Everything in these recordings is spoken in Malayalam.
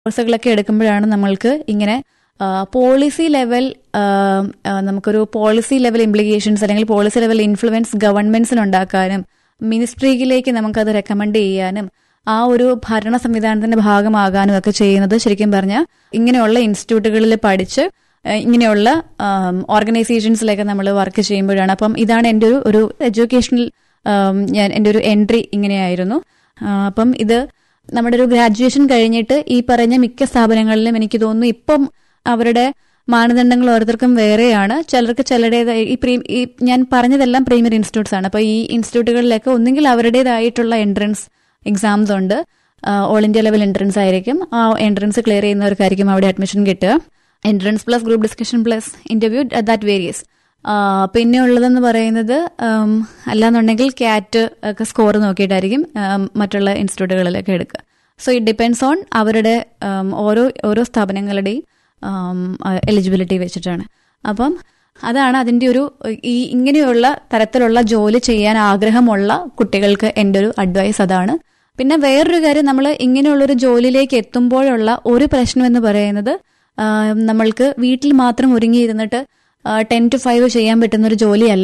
കോഴ്സുകളൊക്കെ എടുക്കുമ്പോഴാണ് നമ്മൾക്ക് ഇങ്ങനെ പോളിസി ലെവൽ നമുക്കൊരു പോളിസി ലെവൽ ഇംപ്ലിക്കേഷൻസ് അല്ലെങ്കിൽ പോളിസി ലെവൽ ഇൻഫ്ലുവൻസ് ഗവൺമെന്റ്സിനുണ്ടാക്കാനും മിനിസ്ട്രിയിലേക്ക് നമുക്കത് റെക്കമെൻഡ് ചെയ്യാനും ആ ഒരു ഭരണ സംവിധാനത്തിന്റെ ഭാഗമാകാനും ഒക്കെ ചെയ്യുന്നത് ശരിക്കും പറഞ്ഞാൽ ഇങ്ങനെയുള്ള ഇൻസ്റ്റിറ്റ്യൂട്ടുകളിൽ പഠിച്ച് ഇങ്ങനെയുള്ള ഓർഗനൈസേഷൻസിലൊക്കെ നമ്മൾ വർക്ക് ചെയ്യുമ്പോഴാണ് അപ്പം ഇതാണ് എൻ്റെ ഒരു ഒരു എഡ്യൂക്കേഷണൽ ഞാൻ എൻ്റെ ഒരു എൻട്രി ഇങ്ങനെയായിരുന്നു അപ്പം ഇത് നമ്മുടെ ഒരു ഗ്രാജുവേഷൻ കഴിഞ്ഞിട്ട് ഈ പറഞ്ഞ മിക്ക സ്ഥാപനങ്ങളിലും എനിക്ക് തോന്നുന്നു ഇപ്പം അവരുടെ മാനദണ്ഡങ്ങൾ ഓരോരുത്തർക്കും വേറെയാണ് ചിലർക്ക് ചിലരുടേതായ ഈ പ്രീ ഈ ഞാൻ പറഞ്ഞതെല്ലാം പ്രീമിയർ ഇൻസ്റ്റിറ്റ്യൂട്ട്സ് ആണ് അപ്പോൾ ഈ ഇൻസ്റ്റിറ്റ്യൂട്ടുകളിലൊക്കെ ഒന്നുകിൽ അവരുടേതായിട്ടുള്ള എൻട്രൻസ് എക്സാംസ് ഉണ്ട് ഓൾ ഇന്ത്യ ലെവൽ എൻട്രൻസ് ആയിരിക്കും ആ എൻട്രൻസ് ക്ലിയർ ചെയ്യുന്നവർക്കായിരിക്കും അവിടെ അഡ്മിഷൻ കിട്ടുക entrance plus group discussion plus interview that various പിന്നെ ഉള്ളതെന്ന് പറയുന്നത് അല്ലാന്നുണ്ടെങ്കിൽ ക്യാറ്റ് ഒക്കെ സ്കോർ നോക്കിയിട്ടായിരിക്കും മറ്റുള്ള ഇൻസ്റ്റിറ്റ്യൂട്ടുകളിലൊക്കെ എടുക്കുക സോ ഇറ്റ് ഡിപ്പെൻഡ്സ് ഓൺ അവരുടെ ഓരോ ഓരോ സ്ഥാപനങ്ങളുടെയും എലിജിബിലിറ്റി വെച്ചിട്ടാണ് അപ്പം അതാണ് അതിൻ്റെ ഒരു ഈ ഇങ്ങനെയുള്ള തരത്തിലുള്ള ജോലി ചെയ്യാൻ ആഗ്രഹമുള്ള കുട്ടികൾക്ക് എൻ്റെ ഒരു അഡ്വൈസ് അതാണ് പിന്നെ വേറൊരു കാര്യം നമ്മൾ ഇങ്ങനെയുള്ളൊരു ജോലിയിലേക്ക് എത്തുമ്പോഴുള്ള ഒരു പ്രശ്നം എന്ന് പറയുന്നത് നമ്മൾക്ക് വീട്ടിൽ മാത്രം ഒരുങ്ങിയിരുന്നിട്ട് ടെൻ ടു ഫൈവ് ചെയ്യാൻ പറ്റുന്ന ഒരു ജോലിയല്ല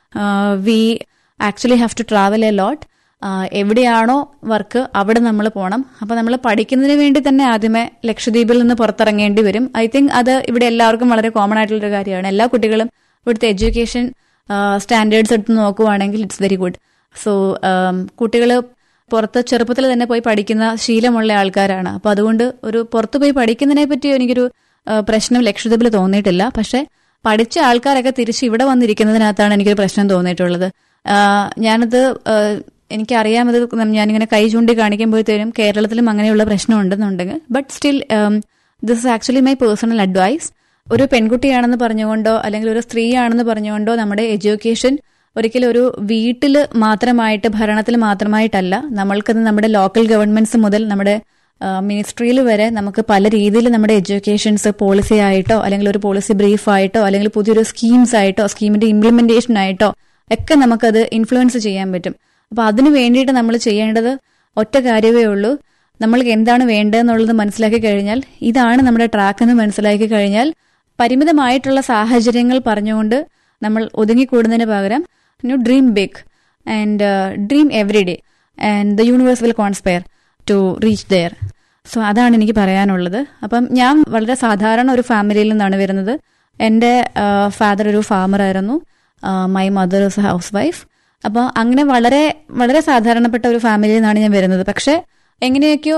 we actually have to travel a lot എവിടെയാണോ വർക്ക് അവിടെ നമ്മൾ പോകണം അപ്പോൾ നമ്മൾ പഠിക്കുന്നതിന് വേണ്ടി തന്നെ ആദ്യമേ ലക്ഷദ്വീപിൽ നിന്ന് പുറത്തിറങ്ങേണ്ടി വരും ഐ തിങ്ക് അത് ഇവിടെ എല്ലാവർക്കും വളരെ കോമൺ ആയിട്ടുള്ളൊരു കാര്യമാണ് എല്ലാ കുട്ടികളും ഇവിടുത്തെ എഡ്യൂക്കേഷൻ സ്റ്റാൻഡേർഡ്സ് എടുത്ത് നോക്കുവാണെങ്കിൽ ഇറ്റ്സ് വെരി ഗുഡ് സോ കുട്ടികൾ പുറത്ത് ചെറുപ്പത്തിൽ തന്നെ പോയി പഠിക്കുന്ന ശീലമുള്ള ആൾക്കാരാണ് അപ്പോൾ അതുകൊണ്ട് ഒരു പുറത്ത് പോയി പഠിക്കുന്നതിനെ പറ്റി എനിക്കൊരു പ്രശ്നം ലക്ഷദ്വീപിൽ തോന്നിയിട്ടില്ല പക്ഷെ പഠിച്ച ആൾക്കാരൊക്കെ തിരിച്ച് ഇവിടെ വന്നിരിക്കുന്നതിനകത്താണ് എനിക്കൊരു പ്രശ്നം തോന്നിയിട്ടുള്ളത് ഞാനത് എനിക്കറിയാം അത് ഞാനിങ്ങനെ കൈ ചൂണ്ടി കാണിക്കുമ്പോഴത്തേനും കേരളത്തിലും അങ്ങനെയുള്ള പ്രശ്നം ഉണ്ടെന്നുണ്ടെങ്കിൽ but still this is actually my personal advice ഒരു പെൺകുട്ടിയാണെന്ന് പറഞ്ഞുകൊണ്ടോ അല്ലെങ്കിൽ ഒരു സ്ത്രീയാണെന്ന് പറഞ്ഞുകൊണ്ടോ നമ്മുടെ എഡ്യൂക്കേഷൻ ഒരിക്കലും ഒരു വീട്ടിൽ മാത്രമായിട്ട് ഭരണത്തിൽ മാത്രമായിട്ടല്ല നമ്മൾക്കത് നമ്മുടെ ലോക്കൽ ഗവൺമെന്റ്സ് മുതൽ നമ്മുടെ മിനിസ്ട്രിയിൽ വരെ നമുക്ക് പല രീതിയിൽ നമ്മുടെ എഡ്യൂക്കേഷൻസ് പോളിസി ആയിട്ടോ അല്ലെങ്കിൽ ഒരു പോളിസി ബ്രീഫ് ആയിട്ടോ അല്ലെങ്കിൽ പുതിയൊരു സ്കീംസ് ആയിട്ടോ സ്കീമിന്റെ ഇംപ്ലിമെന്റേഷൻ ആയിട്ടോ ഒക്കെ നമുക്കത് ഇൻഫ്ലുവൻസ് ചെയ്യാൻ പറ്റും അപ്പൊ അതിനു വേണ്ടിയിട്ട് നമ്മൾ ചെയ്യേണ്ടത് ഒറ്റ കാര്യമേ ഉള്ളൂ നമ്മൾക്ക് എന്താണ് വേണ്ടതെന്നുള്ളത് മനസ്സിലാക്കി കഴിഞ്ഞാൽ ഇതാണ് നമ്മുടെ ട്രാക്ക് എന്ന് മനസ്സിലാക്കി കഴിഞ്ഞാൽ പരിമിതമായിട്ടുള്ള സാഹചര്യങ്ങൾ പറഞ്ഞുകൊണ്ട് നമ്മൾ ഒതുങ്ങിക്കൂടുന്നതിന് പകരം you dream big and dream every day and the universe will conspire to reach there so അതാണ് എനിക്ക് പറയാനുള്ളത് അപ്പം ഞാൻ വളരെ സാധാരണ ഒരു ഫാമിലിയിൽ നിന്നാണ് വരുന്നത് എൻ്റെ ഫാദർ ഒരു ഫാമർ ആയിരുന്നു my mother is a housewife അപ്പോൾ അങ്ങനെ വളരെ വളരെ സാധാരണപ്പെട്ട ഒരു ഫാമിലിയിൽ നിന്നാണ് ഞാൻ വരുന്നത് പക്ഷെ എങ്ങനെയൊക്കെയോ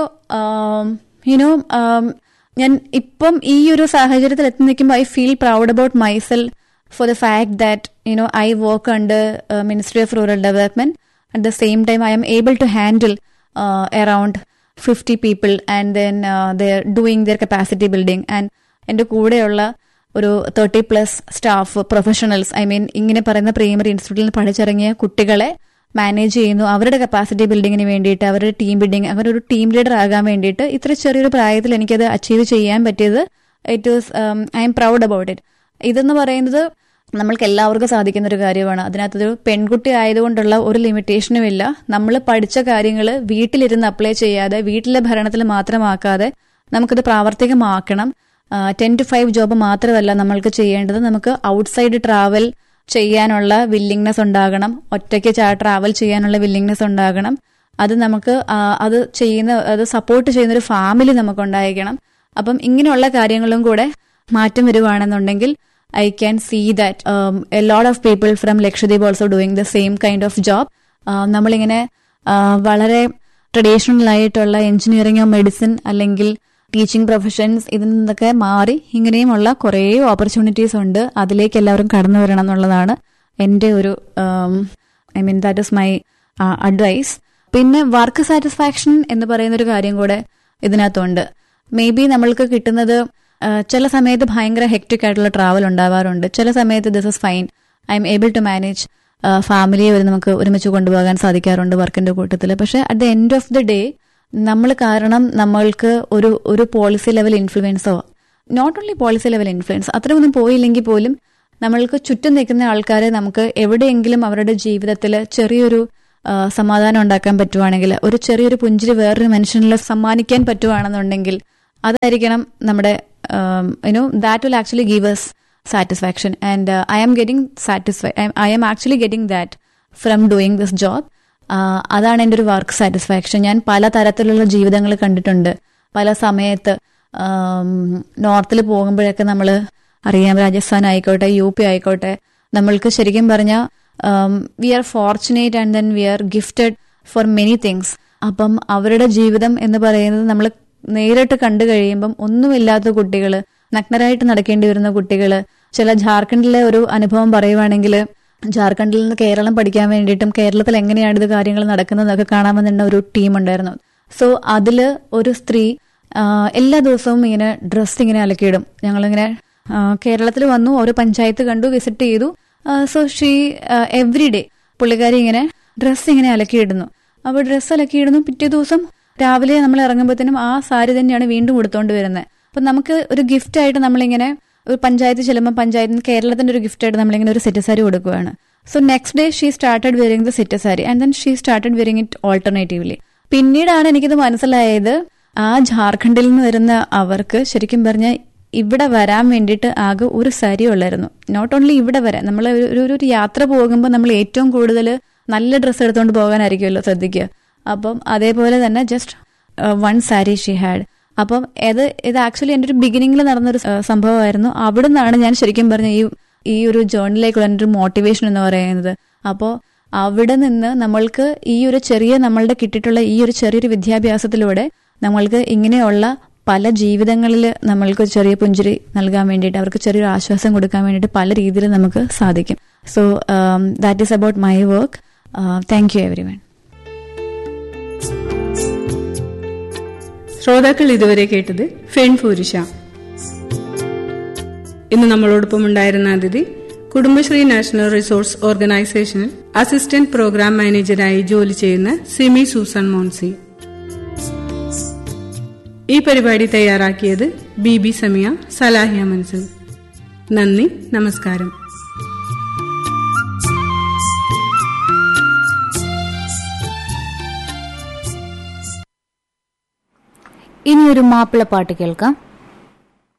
യുനോ ഞാൻ ഇപ്പം ഈ ഒരു സാഹചര്യത്തിൽ എത്തി നിൽക്കുമ്പോൾ I feel proud about myself for the fact that you know I work under ministry of rural development at the same time I am able to handle around fifty people and then they're doing their capacity building and എൻ്റെ കൂടെയുള്ള ഒരു thirty plus staff professionals I mean ഇങ്ങനെ പറയുന്ന പ്രൈമറി ഇൻസ്റ്റിറ്റ്യൂട്ടിൽ നിന്ന് പഠിച്ചിറങ്ങിയ കുട്ടികളെ മാനേജ് ചെയ്യുന്നു അവരുടെ കപ്പാസിറ്റി ബിൽഡിങ്ങിന് വേണ്ടിയിട്ട് അവരുടെ ടീം ബിൽഡിംഗ് അവരൊരു ടീം ലീഡർ ആകാൻ വേണ്ടിയിട്ട് ഇത്ര ചെറിയൊരു പ്രായത്തിൽ എനിക്കത് അച്ചീവ് ചെയ്യാൻ പറ്റിയത് it was I am proud about it ഇതെന്ന് പറയുന്നത് നമ്മൾക്ക് എല്ലാവർക്കും സാധിക്കുന്ന ഒരു കാര്യമാണ് അതിനകത്തൊരു പെൺകുട്ടി ആയതുകൊണ്ടുള്ള ഒരു ലിമിറ്റേഷനും ഇല്ല നമ്മൾ പഠിച്ച കാര്യങ്ങൾ വീട്ടിലിരുന്ന് അപ്ലൈ ചെയ്യാതെ വീട്ടിലെ ഭരണത്തിൽ മാത്രമാക്കാതെ നമുക്കത് പ്രാവർത്തികമാക്കണം ടെൻ ടു ഫൈവ് ജോബ് മാത്രമല്ല നമ്മൾക്ക് ചെയ്യേണ്ടത് നമുക്ക് ഔട്ട്സൈഡ് ട്രാവൽ ചെയ്യാനുള്ള വില്ലിങ്നെസ് ഉണ്ടാകണം ഒറ്റയ്ക്ക് ട്രാവൽ ചെയ്യാനുള്ള വില്ലിങ്നെസ് ഉണ്ടാകണം അത് നമുക്ക് അത് ചെയ്യുന്ന അത് സപ്പോർട്ട് ചെയ്യുന്ന ഒരു ഫാമിലി നമുക്ക് ഉണ്ടായിരിക്കണം അപ്പം ഇങ്ങനെയുള്ള കാര്യങ്ങളും കൂടെ മാറ്റം വരുവാണെന്നുണ്ടെങ്കിൽ I can see that a lot of people from Lakshadweep also doing the same kind of job നമ്മളിങ്ങനെ വളരെ ട്രഡീഷണൽ ആയിട്ടുള്ള എഞ്ചിനീയറിംഗോ മെഡിസിൻ അല്ലെങ്കിൽ ടീച്ചിങ് പ്രൊഫഷൻസ് ഇതിൽ നിന്നൊക്കെ മാറി ഇങ്ങനെയുമുള്ള കുറേ ഓപ്പർച്യൂണിറ്റീസ് ഉണ്ട് അതിലേക്ക് എല്ലാവരും കടന്നു വരണം എന്നുള്ളതാണ് എൻ്റെ ഒരു I mean that is my advice പിന്നെ വർക്ക് സാറ്റിസ്ഫാക്ഷൻ എന്ന് പറയുന്ന ഒരു കാര്യം കൂടെ ഇതിനകത്തുണ്ട് മേ ബി നമ്മൾക്ക് കിട്ടുന്നത് ചില സമയത്ത് ഭയങ്കര ഹെക്ടിക് ആയിട്ടുള്ള ട്രാവൽ ഉണ്ടാവാറുണ്ട് ചില സമയത്ത് this is fine I am able to manage ഫാമിലിയെ വരെ നമുക്ക് ഒരുമിച്ച് കൊണ്ടുപോകാൻ സാധിക്കാറുണ്ട് വർക്കിന്റെ കൂട്ടത്തിൽ പക്ഷെ at the end of the day നമ്മൾ കാരണം നമ്മൾക്ക് ഒരു ഒരു പോളിസി ലെവൽ ഇൻഫ്ലുവൻസോ not only policy level influence അത്രയൊന്നും പോയില്ലെങ്കിൽ പോലും നമ്മൾക്ക് ചുറ്റും നിൽക്കുന്ന ആൾക്കാരെ നമുക്ക് എവിടെയെങ്കിലും അവരുടെ ജീവിതത്തിൽ ചെറിയൊരു സമാധാനം ഉണ്ടാക്കാൻ പറ്റുവാണെങ്കിൽ ഒരു ചെറിയൊരു പുഞ്ചിരി വേറൊരു മനുഷ്യനിൽ സമ്മാനിക്കാൻ പറ്റുവാണെന്നുണ്ടെങ്കിൽ അതായിരിക്കണം നമ്മുടെ you know that will actually give us satisfaction and I am getting satisfy I am actually getting that from doing this job അതാണ് എൻ്റെ ഒരു വർക്ക് സാറ്റിസ്ഫാക്ഷൻ ഞാൻ പല തരത്തിലുള്ള ജീവിതങ്ങൾ കണ്ടിട്ടുണ്ട് പല സമയത്ത് നോർത്തിൽ പോകുമ്പോഴൊക്കെ നമ്മൾ അറിയാം രാജസ്ഥാൻ ആയിക്കോട്ടെ യു പി ആയിക്കോട്ടെ നമ്മൾക്ക് ശരിക്കും പറഞ്ഞാൽ we are fortunate and then we are gifted for many things അപ്പം അവരുടെ ജീവിതം എന്ന് പറയുന്നത് നമ്മൾ നേരിട്ട് കണ്ടു കഴിയുമ്പം ഒന്നുമില്ലാത്ത കുട്ടികൾ നഗ്നരായിട്ട് നടക്കേണ്ടി വരുന്ന കുട്ടികൾ ചില ജാർഖണ്ഡിലെ ഒരു അനുഭവം പറയുവാണെങ്കിൽ ജാർഖണ്ഡിൽ നിന്ന് കേരളം പഠിക്കാൻ വേണ്ടിയിട്ടും കേരളത്തിൽ എങ്ങനെയാണ് ഇത് കാര്യങ്ങൾ നടക്കുന്നതൊക്കെ കാണാമെന്നുള്ള ഒരു ടീം ഉണ്ടായിരുന്നു സോ അതില് ഒരു സ്ത്രീ എല്ലാ ദിവസവും ഇങ്ങനെ ഡ്രസ്സ് ഇങ്ങനെ അലക്കിയിടും ഞങ്ങളിങ്ങനെ കേരളത്തിൽ വന്നു ഓരോ പഞ്ചായത്ത് കണ്ടു വിസിറ്റ് ചെയ്തു സോ ഷീ എവ്രി ഡേ പുള്ളിക്കാരി ഇങ്ങനെ ഡ്രസ്സ് ഇങ്ങനെ അലക്കിയിടുന്നു അപ്പോൾ ഡ്രസ്സ് അലക്കിയിടുന്നു പിറ്റേ ദിവസം രാവിലെ നമ്മൾ ഇറങ്ങുമ്പോഴത്തേനും ആ സാരി തന്നെയാണ് വീണ്ടും കൊടുത്തോണ്ട് വരുന്നത് അപ്പൊ നമുക്ക് ഒരു ഗിഫ്റ്റ് ആയിട്ട് നമ്മളിങ്ങനെ ഒരു പഞ്ചായത്ത് ചെല്ലുമ്പോൾ പഞ്ചായത്തിന് കേരളത്തിന്റെ ഒരു ഗിഫ്റ്റ് ആയിട്ട് നമ്മളിങ്ങനെ ഒരു സെറ്റ് സാരി കൊടുക്കുകയാണ് so next day she started wearing the set sari and then she started wearing it alternatively പിന്നീടാണ് എനിക്കിത് മനസ്സിലായത് ആ ജാർഖണ്ഡിൽ നിന്ന് വരുന്ന അവർക്ക് ശരിക്കും പറഞ്ഞാൽ ഇവിടെ വരാൻ വേണ്ടിയിട്ട് ആകെ ഒരു സാരി ഉള്ളായിരുന്നു നോട്ട് ഓൺലി ഇവിടെ വരാൻ നമ്മൾ ഒരു ഒരു യാത്ര പോകുമ്പോൾ നമ്മൾ ഏറ്റവും കൂടുതൽ നല്ല ഡ്രസ്സ് എടുത്തുകൊണ്ട് പോകാനായിരിക്കുമല്ലോ ശ്രദ്ധിക്കുക അപ്പം അതേപോലെ തന്നെ just one sari she had അപ്പം ഇത് ഇത് ആക്ച്വലി എൻ്റെ ഒരു ബിഗിനിങ്ങിൽ നടന്നൊരു സംഭവമായിരുന്നു അവിടെ നിന്നാണ് ഞാൻ ശരിക്കും പറഞ്ഞ ഈ ഈ ഒരു ജേർണിലേക്കുള്ള എൻ്റെ ഒരു മോട്ടിവേഷൻ എന്ന് പറയുന്നത് അപ്പോൾ അവിടെ നിന്ന് നമ്മൾക്ക് ഈ ഒരു ചെറിയ നമ്മളുടെ കിട്ടിയിട്ടുള്ള ഈ ഒരു ചെറിയൊരു വിദ്യാഭ്യാസത്തിലൂടെ നമ്മൾക്ക് ഇങ്ങനെയുള്ള പല ജീവിതങ്ങളിൽ നമ്മൾക്ക് ചെറിയ പുഞ്ചിരി നൽകാൻ വേണ്ടിയിട്ട് അവർക്ക് ചെറിയൊരു ആശ്വാസം കൊടുക്കാൻ വേണ്ടിയിട്ട് പല രീതിയിൽ നമുക്ക് സാധിക്കും so that is about my work thank you everyone ശ്രോതാക്കൾ ഇതുവരെ കേട്ടത് ഫെൺ പൂരുഷ ഇന്ന് നമ്മളോടൊപ്പം ഉണ്ടായിരുന്ന അതിഥി കുടുംബശ്രീ നാഷണൽ റിസോഴ്സ് ഓർഗനൈസേഷനിൽ അസിസ്റ്റന്റ് പ്രോഗ്രാം മാനേജരായി ജോലി ചെയ്യുന്ന സിമി സൂസൻ മോൺസി ഈ പരിപാടി തയ്യാറാക്കിയത് ബി ബി സമിയ സലാഹിയ മൻസൂർ നന്ദി നമസ്കാരം ഇനി ഒരു മാപ്പിളപ്പാട്ട് കേൾക്കാം